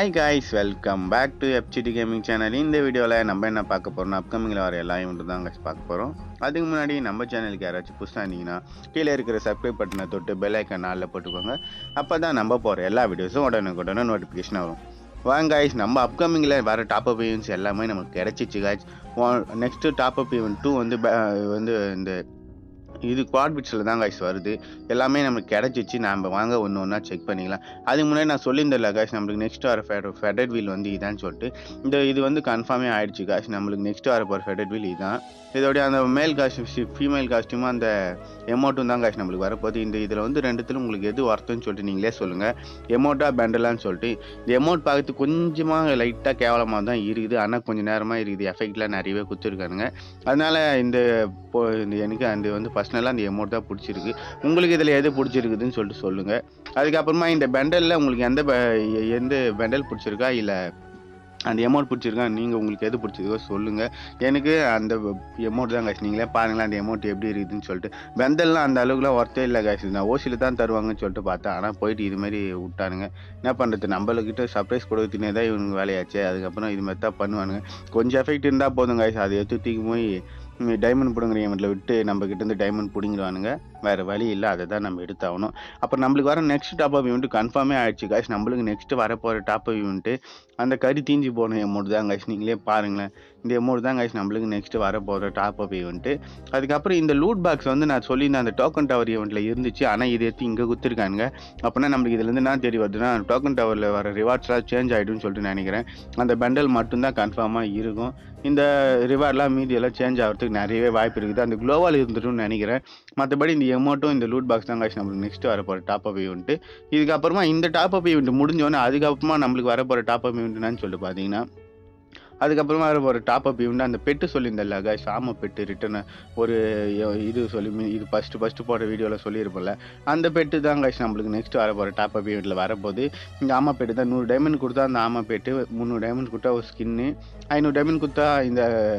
hi guys welcome back to FCD gaming channel இந்த வீடியோவில் நம்ம என்ன பார்க்க போகிறோம் அப்கமிங்கில் வர எல்லா ஈவெண்ட்டும் தான் guys பார்க்க போகிறோம் அதுக்கு முன்னாடி நம்ம சேனலுக்கு யாராச்சும் புதுசாக இருந்தீங்கன்னா கீழே இருக்கிற சப்ஸ்கிரைப் பட்டனை தொட்டு பெல் ஐக்கன் நாளில் போட்டுக்கோங்க அப்போ தான் நம்ம போகிற எல்லா வீடியோஸும் உடனுக்குடனே நோட்டிஃபிகேஷன் வரும் வாங்க காய்ஸ் நம்ம அப்கமிங்கில் வர டாப் அப் ஈவெண்ட்ஸ் எல்லாமே நமக்கு கிடச்சிச்சு guys next top up event two வந்து ப- வந்து இந்த இது குவாட் பிட்ஸில் தான் காய்ஸ் வருது எல்லாமே நமக்கு கிடச்சிச்சு நம்ம வாங்க ஒன்று ஒன்றா செக் பண்ணிக்கலாம் அதுக்கு முன்னாடி நான் சொல்லியிருந்தேன்ல காய்ஸ் நம்மளுக்கு நெக்ஸ்ட் வர ஃபெட ஃபெடட் வீல் வந்து இதான்னு சொல்லிட்டு இந்த இது வந்து கன்ஃபார்மே ஆயிடுச்சு காய்ஸ் நம்மளுக்கு நெக்ஸ்ட் வர போகிற ஃபெடட் வீல் இதுதான் இதோடைய அந்த மேல் காஸ்டியூம் ஃபீமேல் காஸ்டியூமும் அந்த எமௌண்ட்டும் தான் காய்ஸ் நம்மளுக்கு வரப்போகுது இந்த இதில் வந்து ரெண்டுத்துல உங்களுக்கு எது ஒர்த்துன்னு சொல்லிட்டு நீங்களே சொல்லுங்கள் எமௌண்ட்டா பெண்டலான்னு சொல்லிட்டு இந்த எமௌண்ட் பார்க்கறதுக்கு கொஞ்சமாக லைட்டாக கேவலமாக தான் இருக்குது ஆனால் கொஞ்சம் நேரமாக இருக்குது எஃபெக்ட்லாம் நிறையவே கொடுத்துருக்கானுங்க அதனால் இந்த இப்போ இந்த எனக்கு அந்த வந்து பர்சனலாக அந்த எமௌண்ட் தான் பிடிச்சிருக்கு உங்களுக்கு இதில் எது பிடிச்சிருக்குதுன்னு சொல்லிட்டு சொல்லுங்கள் அதுக்கப்புறமா இந்த பெண்டலில் உங்களுக்கு எந்த பெ- எந்த பெண்டல் பிடிச்சிருக்கா இல்லை அந்த எமௌண்ட் பிடிச்சிருக்கா நீங்கள் உங்களுக்கு எது பிடிச்சிருக்கோ சொல்லுங்கள் எனக்கு அந்த எமௌண்ட் தான் காசு நீங்களே பாருங்களேன் அந்த எமௌண்ட் எப்படி இருக்குதுன்னு சொல்லிட்டு பெண்டல்லாம் அந்த அளவுக்குலாம் ஒர்த்தே இல்லை காசு நான் ஓசியில் தான் தருவாங்கன்னு சொல்லிட்டு பார்த்தேன் ஆனால் போயிட்டு இது மாதிரி விட்டானுங்க என்ன பண்ணுறது நம்மளுக்கிட்ட சர்ப்ரைஸ் கொடுத்துனே தான் இவனுக்கு வேலையாச்சு அதுக்கப்புறம் இது மாதிரி தான் பண்ணுவானுங்க கொஞ்சம் எஃபெக்ட் இருந்தால் போதும் காய்ஸ் அதை எடுத்து தூக்கி போய் டைமண்ட் பிடுங்குற ஈவெண்ட்டில் விட்டு நம்ம கிட்டேருந்து டைமண்ட் பிடிங்கிடுவானுங்க வேறு வழி இல்லை அதை தான் நம்ம எடுத்தாகணும் அப்புறம் நம்மளுக்கு வர நெக்ஸ்ட் டாப் அப் ஈவெண்ட் கன்ஃபார்மே ஆயிடுச்சு காய்ஸ் நம்மளுக்கு நெக்ஸ்ட் வரப்போகிற டாப் அப் ஈவெண்ட்டு அந்த கறி தீஞ்சி போன எமௌண்ட் தான் காய்ஸ் நீங்களே பாருங்களேன் இந்த எமௌண்ட் தான் காய்ஸ் நம்மளுக்கு நெக்ஸ்ட் வரப்போகிற டாப் அப் ஈவெண்ட்டு அதுக்கப்புறம் இந்த லூட் பாக்ஸ் வந்து நான் சொல்லியிருந்தேன் அந்த டோக்கன் டவர் ஈவெண்ட்டில் இருந்துச்சு ஆனால் இது எடுத்து இங்கே குத்துருக்காங்க அப்படின்னா நம்மளுக்கு இதுலேருந்து என்ன தெரிய வருதுன்னா டோக்கன் டவரில் வர ரிவார்ட்ஸ்லாம் சேஞ்ச் ஆகிடும்னு சொல்லிட்டு நினைக்கிறேன் அந்த பண்டல் மட்டும்தான் கன்ஃபார்மாக இருக்கும் இந்த ரிவார்ட்லாம் மீதி எல்லாம் சேஞ்ச் ஆகிறதுக்கு நிறையவே வாய்ப்பு இருக்குது அந்த குளோவால் இருந்துட்டும்னு நினைக்கிறேன் மற்றபடி இந்த எமௌண்ட்டும் இந்த லூட் பாக்ஸ் தான் காய்ச்சி நம்மளுக்கு நெக்ஸ்ட் வர போகிற டாப் அப் ஈவெண்ட்டு இதுக்கப்புறமா இந்த டாப் அப் ஈவெண்ட் முடிஞ்சோடனே அதுக்கப்புறமா நம்மளுக்கு வர போகிற டாப் அப் ஈவெண்ட்னு சொல்லிட்டு பார்த்தீங்கன்னா அதுக்கப்புறமா வர ஒரு டாப் அப் ஈவெண்ட் அந்த பெட்டு சொல்லியிருந்தல காய்ஸ் ஆம பெட்டு ரிட்டன் ஒரு இது சொல்லி மீ- இது ஃபஸ்ட்டு ஃபஸ்ட்டு போட்ட வீடியோவில் சொல்லியிருப்போம்ல அந்த பெட்டு தான் காய்ஸ் நம்மளுக்கு நெக்ஸ்ட் வர போகிற டாப் அப் ஈவெண்ட்டில் வரப்போகுது இந்த ஆமா பெட்டு தான் நூறு டைமண்ட் கொடுத்தா அந்த ஆமா பெட்டு முந்நூறு டைமண்ட் கொடுத்தா ஒரு ஸ்கின்னு ஐநூறு டைமண்ட் கொடுத்தா இந்த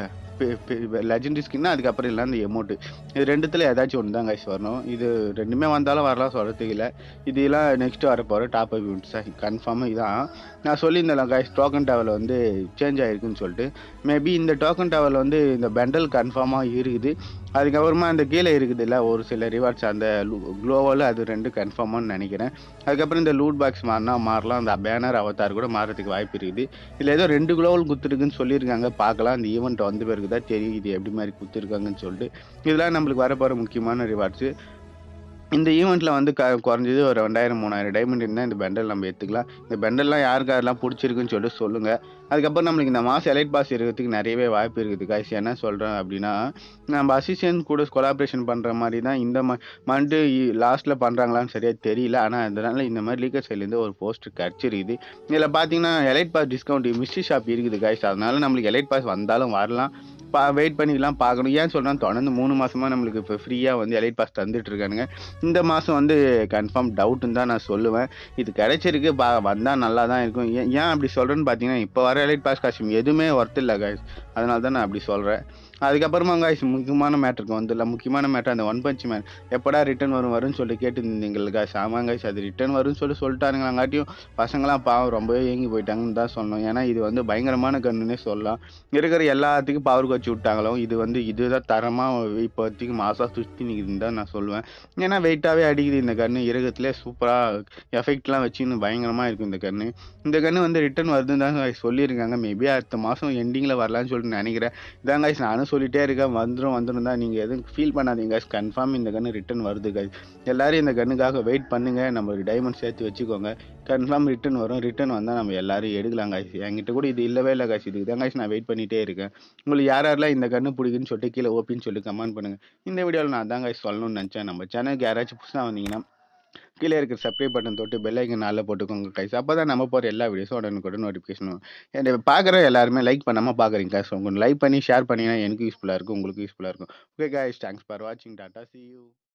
லெஜெண்டரி ஸ்கின்னு அதுக்கப்புறம் இல்லை அந்த எமௌண்ட்டு இது ரெண்டுத்தில் ஏதாச்சும் ஒன்று தான் கைஸ் வரணும் இது ரெண்டுமே வந்தாலும் வரலாம் சொல்கிறதுக்கு இல்லை இதெல்லாம் நெக்ஸ்ட் வர போகிற டாப் அப் யூனிட்ஸ் கன்ஃபார்மாக இதான் நான் சொல்லியிருந்தேன் கைஸ் டோக்கன் டவரில் வந்து சேஞ்ச் ஆகிருக்குன்னு சொல்லிட்டு மேபி இந்த டோக்கன் டவரில் வந்து இந்த பெண்டல் கன்ஃபார்மாக இருக்குது அதுக்கப்புறமா அந்த கீழே இருக்குது இல்லை ஒரு சில ரிவார்ட்ஸ் அந்த க்ளோவால் அது ரெண்டு கன்ஃபார்மாக நினைக்கிறேன் அதுக்கப்புறம் இந்த லூட் பாக்ஸ் மாறினா மாறலாம் அந்த பேனர் அவதார் கூட மாறதுக்கு வாய்ப்பு இருக்குது இதில் ஏதோ ரெண்டு குளோவல் குத்துருக்குன்னு சொல்லியிருக்காங்க பார்க்கலாம் அந்த ஈவெண்ட் வந்த பிறகு தான் தெரியும் இது எப்படி மாதிரி குத்துருக்காங்கன்னு சொல்லிட்டு இதெல்லாம் நம்மளுக்கு வரப்போகிற முக்கியமான ரிவார்ட்ஸு இந்த ஈவெண்ட்டில் வந்து க குறைஞ்சது ஒரு ரெண்டாயிரம் மூணாயிரம் டைமண்ட் இருந்தால் இந்த பெண்டல் நம்ம எடுத்துக்கலாம் இந்த பெண்டல்லாம் யாருக்கு யாரெல்லாம் பிடிச்சிருக்குன்னு சொல்லிட்டு சொல்லுங்கள் அதுக்கப்புறம் நம்மளுக்கு இந்த மாதம் எலைட் பாஸ் இருக்கிறதுக்கு நிறையவே வாய்ப்பு இருக்குது காய்ஸ் என்ன சொல்கிறேன் அப்படின்னா நம்ம அசிஸ்டன்ட் கூட கொலாபரேஷன் பண்ணுற மாதிரி தான் இந்த ம மந்த்து லாஸ்ட்டில் பண்ணுறாங்களான்னு சரியாக தெரியல ஆனால் அதனால இந்த மாதிரி லீக்கர் சைட்லேருந்து ஒரு போஸ்ட் கிடச்சிருக்குது இதில் பார்த்தீங்கன்னா elite pass discount mystery shop இருக்குது காய்ஸ் அதனால நம்மளுக்கு எலைட் பாஸ் வந்தாலும் வரலாம் பா வெயிட் பண்ணிக்கலாம் பார்க்கணும் ஏன் சொல்கிறேன் தொடர்ந்து மூணு மாதமாக நம்மளுக்கு இப்போ ஃப்ரீயாக வந்து எலைட் பாஸ் தந்துட்டு இருக்கானுங்க இந்த மாதம் வந்து கன்ஃபார்ம் டவுட்டுன்னு தான் நான் சொல்லுவேன் இது கிடைச்சிருக்கு பா வந்தால் நல்லா தான் இருக்கும் ஏன் ஏன் அப்படி சொல்கிறேன்னு பார்த்தீங்கன்னா இப்போ வர எலைட் பாஸ் காஸ்டியூம் எதுவுமே ஒர்த் இல்லை காய்ஸ் அதனால தான் நான் அப்படி சொல்கிறேன் அதுக்கப்புறமா காய்ஸ் முக்கியமான மேட்டருக்கு வந்துடல முக்கியமான மேட்டர் அந்த ஒன் பஞ்ச் மேன் எப்படா ரிட்டர்ன் வரும் வரும்னு சொல்லி கேட்டுருந்தீங்க காய்ஸ் ஆமாம் காய்ஸ் அது ரிட்டர்ன் வரும்னு சொல்லி சொல்லிட்டானுங்களாங்காட்டியும் பசங்களாம் பாவம் ரொம்பவே ஏங்கி போயிட்டாங்கன்னு தான் சொன்னோம் ஏன்னா இது வந்து பயங்கரமான கன்னுன்னே சொல்லலாம் இருக்கிற எல்லாத்துக்கும் பவர் வச்சு விட்டாங்களோ இது வந்து இதுதான் தரமாக இப்போதைக்கு மாசாக சுற்றி நிற்குதுன்னு தான் நான் சொல்லுவேன் ஏன்னா வெயிட்டாகவே அடிக்குது இந்த கன்று இறகத்துலேயே சூப்பராக எஃபெக்ட்லாம் வச்சுன்னு பயங்கரமாக இருக்கும் இந்த கன்று இந்த கன்று வந்து ரிட்டர்ன் வருதுன்னு தான் guys சொல்லியிருக்காங்க மேபி அடுத்த மாதம் எண்டிங்கில் வரலான்னு சொல்லிட்டு நினைக்கிறேன் இதான் guys நானும் சொல்லிட்டே இருக்கேன் வந்துடும் வந்துடும் தான் நீங்கள் எதுவும் ஃபீல் பண்ணாதீங்க guys கன்ஃபார்ம் இந்த கன்று ரிட்டர்ன் வருது guys எல்லாரும் இந்த கன்னுக்காக வெயிட் பண்ணுங்கள் நம்மளுக்கு டைமண்ட் சேர்த்து வச்சுக்கோங்க கன்ஃபார்ம் ரிட்டர்ன் வரும் ரிட்டர்ன் வந்தால் நம்ம எல்லாரும் எடுக்கலாம் guys என்கிட்ட கூட இது இல்லவே இல்லை guys இதுக்கு தான் guys நான் வெயிட் பண்ணிகிட்டே இருக்கேன் உங்களுக்கு யார் யாரெல்லாம் இந்த கன்று பிடிக்குன்னு சொல்லிட்டு கீழே ஓப்பின்னு சொல்லி கமெண்ட் பண்ணுங்கள் இந்த வீடியோவில் நான் தான் guys சொல்லணும்னு நினச்சேன் நம்ம சேனலுக்கு யாராச்சும் புதுசாக வந்தீங்கன்னா கீழே இருக்கிற சப்ஸ்கிரைப் பட்டன் தொட்டு பெல் ஐக்கன் நாளில் போட்டுக்கோங்க கைஸ் அப்போ தான் நம்ம போகிற எல்லா வீடியோஸும் உடனுக்குடன் நோட்டிஃபிகேஷன் வரும் பார்க்குற எல்லாருமே லைக் பண்ணாமல் பார்க்குறீங்க கைஸ் உங்களுக்கு லைக் பண்ணி ஷேர் பண்ணிங்கன்னா எனக்கு யூஸ்ஃபுல்லாக இருக்கும் உங்களுக்கு யூஸ்ஃபுல்லாக இருக்கும் ஓகே கைஸ் தேங்க்ஸ் ஃபார் வாட்சிங் டாட்டா சி யூ